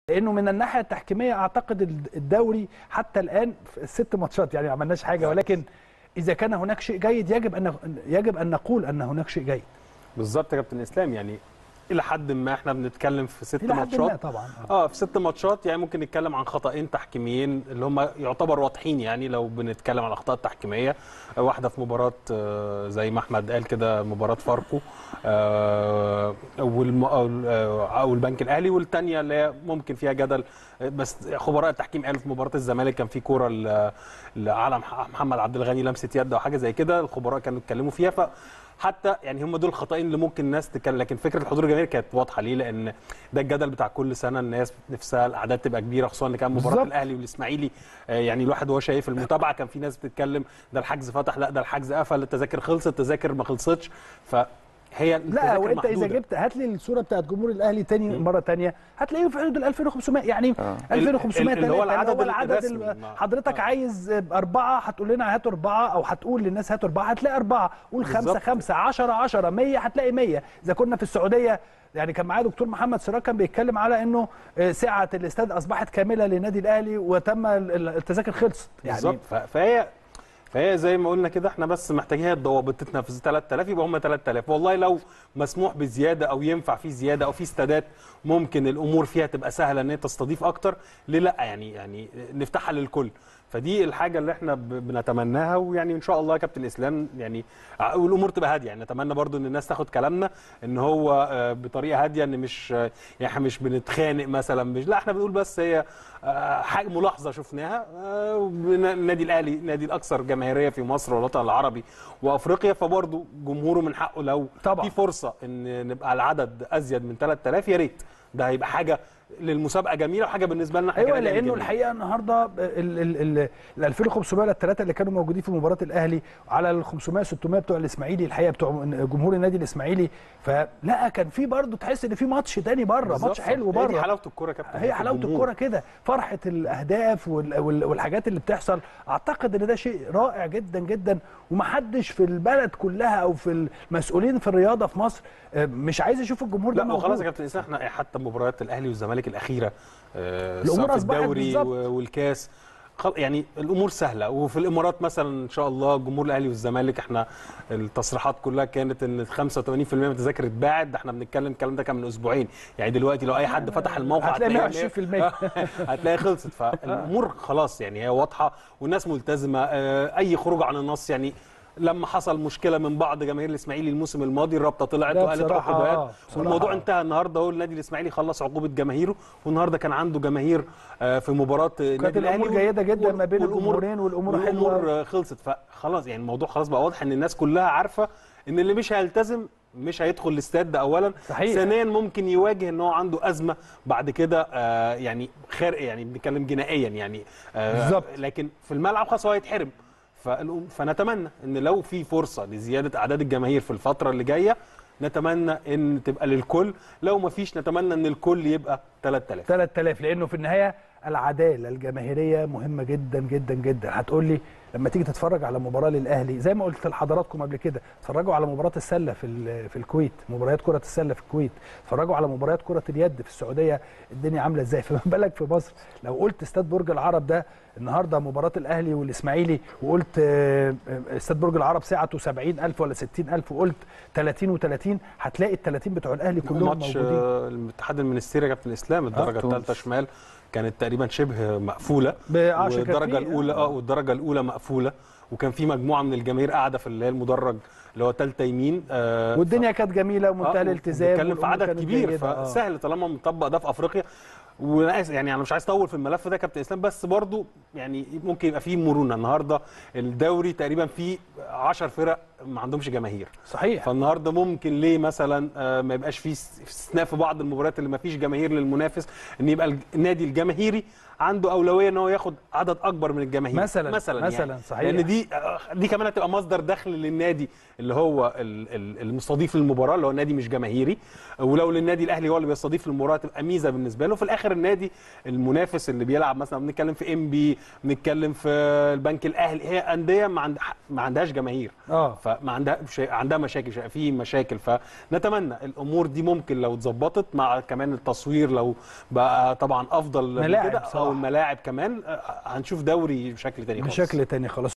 لانه من الناحيه التحكيميه اعتقد الدوري حتى الان في الست ماتشات يعني ما عملناش حاجه ولكن اذا كان هناك شيء جيد يجب ان يجب ان نقول ان هناك شيء جيد بالظبط يا كابتن اسلام يعني الى حد ما احنا بنتكلم في ست إلى حد ما ماتشات طبعا اه في ست ماتشات يعني ممكن نتكلم عن خطأين تحكيميين اللي هم يعتبر واضحين يعني لو بنتكلم عن الاخطاء التحكيميه آه، واحده في مباراه آه، زي ما احمد قال كده مباراه فاركو آه، والم- او آه، أو البنك الاهلي والثانيه اللي هي ممكن فيها جدل آه، بس خبراء التحكيم قالوا في مباراه الزمالك كان في كوره ل- لعلى مح- محمد عبد الغني لمسه يد او حاجه زي كده الخبراء كانوا اتكلموا فيها ف حتى يعني هم دول الخطأين اللي ممكن الناس تتكلم لكن فكره الحضور الجماهيري كانت واضحه ليه؟ لان ده الجدل بتاع كل سنه الناس نفسها الاعداد تبقى كبيره خصوصا ان كان مباراه بالظبط. الاهلي والاسماعيلي آه، يعني الواحد وهو شايف المتابعه كان في ناس بتتكلم ده الحجز فتح لا ده الحجز قفل التذاكر خلصت التذاكر ما خلصتش فهي لا التذاكر وانت اذا محدودة. جبت هات لي الصوره بتاعت جمهور الاهلي تاني مره تانية هتلاقيه في حدود ال 2500 يعني آه. 2500 اللي هو تلاتة، العدد العدد الرسمي. ال- حضرتك آه. عايز اربعه هتقول لنا هاتوا اربعه او هتقول للناس هاتوا اربعه هتلاقي اربعه قول خمسه بالظبط. خمسه 10 10 100 هتلاقي 100 اذا كنا في السعوديه يعني كان معايا دكتور محمد سراج كان بيتكلم على انه آه، سعه الاستاد اصبحت كامله للنادي الاهلي وتم ال- ال- التذاكر خلصت يعني بالظبط ف- فهي فهي زي ما قلنا كده احنا بس محتاجين هي الضوابط تتنفذ 3000 يبقى هم 3000 والله لو مسموح بزياده او ينفع في زياده او في استادات ممكن الامور فيها تبقى سهله ان هي تستضيف اكتر ليه لا يعني يعني نفتحها للكل فدي الحاجه اللي احنا ب- بنتمناها ويعني ان شاء الله يا كابتن اسلام يعني ع- والامور تبقى هاديه يعني نتمنى برضو ان الناس تاخد كلامنا ان هو آه، بطريقه هاديه ان مش آه، يعني احنا مش بنتخانق مثلا مش لا احنا بنقول بس هي آه، حاجه ملاحظه شفناها آه، وبن- النادي الاهلي نادي الاكثر جماهيريه في مصر والوطن العربي وافريقيا فبرضه جمهوره من حقه لو طبعا. في فرصه ان نبقى العدد ازيد من 3000 يا ريت ده هيبقى حاجه للمسابقه جميله وحاجه بالنسبه لنا احنا ايوه كنادي لانه جميل. الحقيقه النهارده ال ال ال ال 2500 ولا الثلاثه اللي كانوا موجودين في مباراه الاهلي على ال 500 600 بتوع الاسماعيلي الحقيقه بتوع جمهور النادي الاسماعيلي فلا كان في برضه تحس ان في ماتش تاني بره بالظبط. ماتش حلو هي دي بره حلاوه الكوره يا كابتن هي حلاوه الجمهور. الكوره كده فرحه الاهداف وال- وال- والحاجات اللي بتحصل اعتقد ان ده شيء رائع جدا جدا ومحدش في البلد كلها او في المسؤولين في الرياضه في مصر آه، مش عايز يشوف الجمهور ده لا وخلاص يا موجود. كابتن اسلام احنا حتى مباريات الاهلي والزمالك الاخيره آه، الأمور سواء في أصبحت الدوري بالظبط. و- والكاس خل- يعني الامور سهله وفي الامارات مثلا ان شاء الله جمهور الاهلي والزمالك احنا التصريحات كلها كانت ان 85% من التذاكر اتباعت ده احنا بنتكلم الكلام ده كان من اسبوعين يعني دلوقتي لو اي حد فتح الموقع هتلاقي هتلاقي 120% هتلاقي خلصت فالامور خلاص يعني هي واضحه والناس ملتزمه آه، اي خروج عن النص يعني لما حصل مشكله من بعض جماهير الاسماعيلي الموسم الماضي الرابطه طلعت لا وقالت بصراحة، عقوبات آه، بصراحة. والموضوع انتهى النهارده اهو النادي الاسماعيلي خلص عقوبه جماهيره والنهارده كان عنده جماهير آه، في مباراه النادي الأمور الاهلي جيدة جدا وال- ما بين والأمور- الجمهورين والأمور حلوة. والامور آه، خلصت فخلاص يعني الموضوع خلاص بقى واضح ان الناس كلها عارفه ان اللي مش هيلتزم مش هيدخل الاستاد ده اولا صحيح. ثانيا ممكن يواجه ان هو عنده ازمه بعد كده آه، يعني خارق يعني بنتكلم جنائيا يعني آه، بالظبط. لكن في الملعب خلاص هو هيتحرم فالأم- فنتمنى ان لو في فرصه لزياده اعداد الجماهير في الفتره اللي جايه نتمنى ان تبقى للكل لو ما فيش نتمنى ان الكل يبقى 3000 3000 لانه في النهايه العداله الجماهيريه مهمه جدا جدا جدا هتقول لي لما تيجي تتفرج على مباراه للاهلي زي ما قلت لحضراتكم قبل كده اتفرجوا على مباراه السله في ال- في الكويت مباريات كره السله في الكويت اتفرجوا على مباريات كره اليد في السعوديه الدنيا عامله ازاي فما بالك في مصر لو قلت استاد برج العرب ده النهارده مباراه الاهلي والاسماعيلي وقلت آه، آه، استاد برج العرب سعته 70000 ولا 60000 وقلت 30 و30 هتلاقي ال 30 بتوع الاهلي كلهم ماتش موجودين آه، الاتحاد المنستيري يا كابتن الاسلام الدرجه تونس. الثالثه شمال كانت تقريبا شبه مقفوله بعشرة والدرجه كتير. الاولى اه والدرجه الاولى مقفوله وكان في مجموعه من الجماهير قاعده في اللي هي المدرج اللي هو ثالثه يمين آه والدنيا كانت جميله ومنتهى الالتزام بنتكلم في والأمور عدد كانت كبير جيدة. آه. فسهل طالما مطبق ده في افريقيا وانا آسف- يعني انا مش عايز اطول في الملف ده يا كابتن اسلام بس برضو يعني ممكن يبقى فيه مرونه النهارده الدوري تقريبا فيه 10 فرق ما عندهمش جماهير صحيح فالنهارده ممكن ليه مثلا آه، ما يبقاش فيه استثناء في بعض المباريات اللي ما فيش جماهير للمنافس ان يبقى الج- النادي الجماهيري عنده اولويه ان هو ياخد عدد اكبر من الجماهير مثلاً- مثلا مثلاً، يعني. صحيح. لان دي دي كمان هتبقى مصدر دخل للنادي اللي هو ال- ال- المستضيف للمباراه اللي هو النادي مش جماهيري ولو للنادي الاهلي هو اللي بيستضيف المباراه تبقى ميزه بالنسبه له في الاخر النادي المنافس اللي بيلعب مثلا بنتكلم في ام بي بنتكلم في البنك الاهلي هي انديه ما, عند ما عندهاش جماهير اه فما عندها شيء عندها مشاكل شيء في مشاكل فنتمنى الامور دي ممكن لو اتظبطت مع كمان التصوير لو بقى طبعا افضل من ملاعب كده بصراحة. او الملاعب كمان آه، هنشوف دوري بشكل تاني خالص بشكل تاني خلاص